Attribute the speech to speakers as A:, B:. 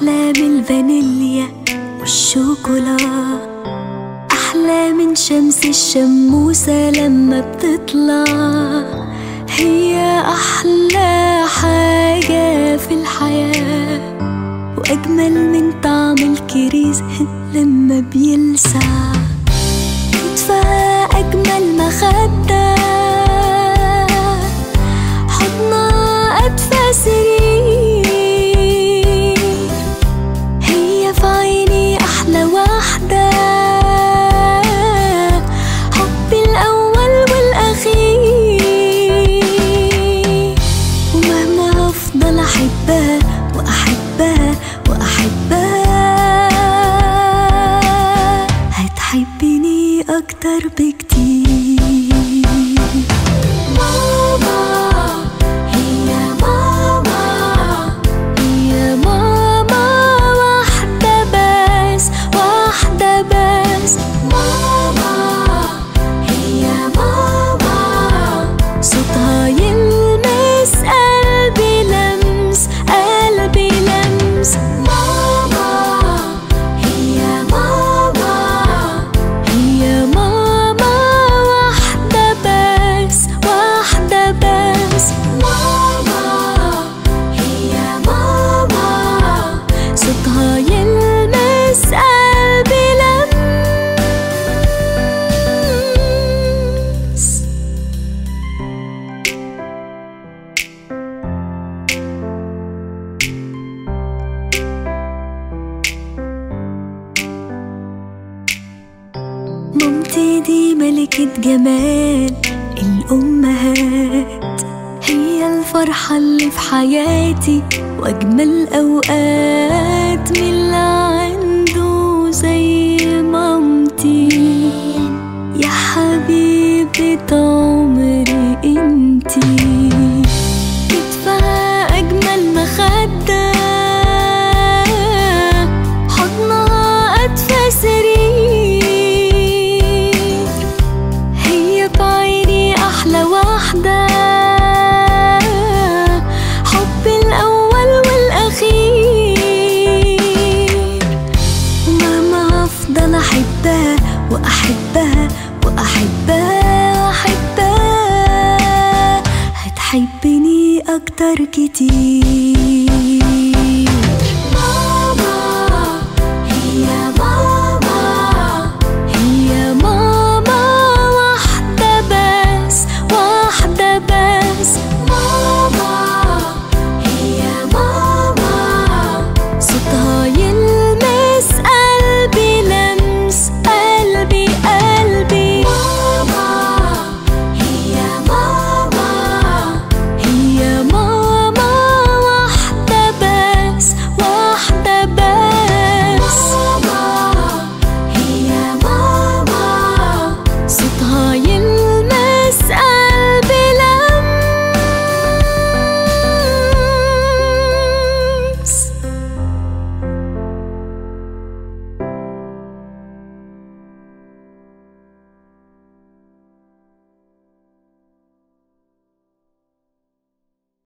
A: أحلى من الفانيليا والشوكولا أحلى من شمس الشموسة لما بتطلع هي أحلى حاجة في الحياة وأجمل من طعم الكريز لما بيلسع كتفها أجمل مخدة حضنها أدفى سرير هي في عيني أحلى واحدة حبي الأول والأخير ومهما أفضل أحبها وأحبها وأحبها هتحبني أكتر بكتير ماما هي ماما هي ماما واحدة بس واحدة بس ماما هي ماما صوتها يلمس قلبي لمس قلبي لمس ماما هي ماما هي ماما واحدة بس واحدة بس ماما هي ماما صوتها يلمس قلبي لمس مامتي دي ملكة جمال الأمهات هي الفرحة اللي في حياتي وأجمل أوقات من اللي عنده زي مامتي يا حبيبة عمري انتي كتفها أجمل مخدة حضنها أدفى سرير هي بعيني أحلى واحدة حبي الأول والأخير ومهما أفضل أحبها وأحبها وأحبها وأحبها هتحبني أكتر كتير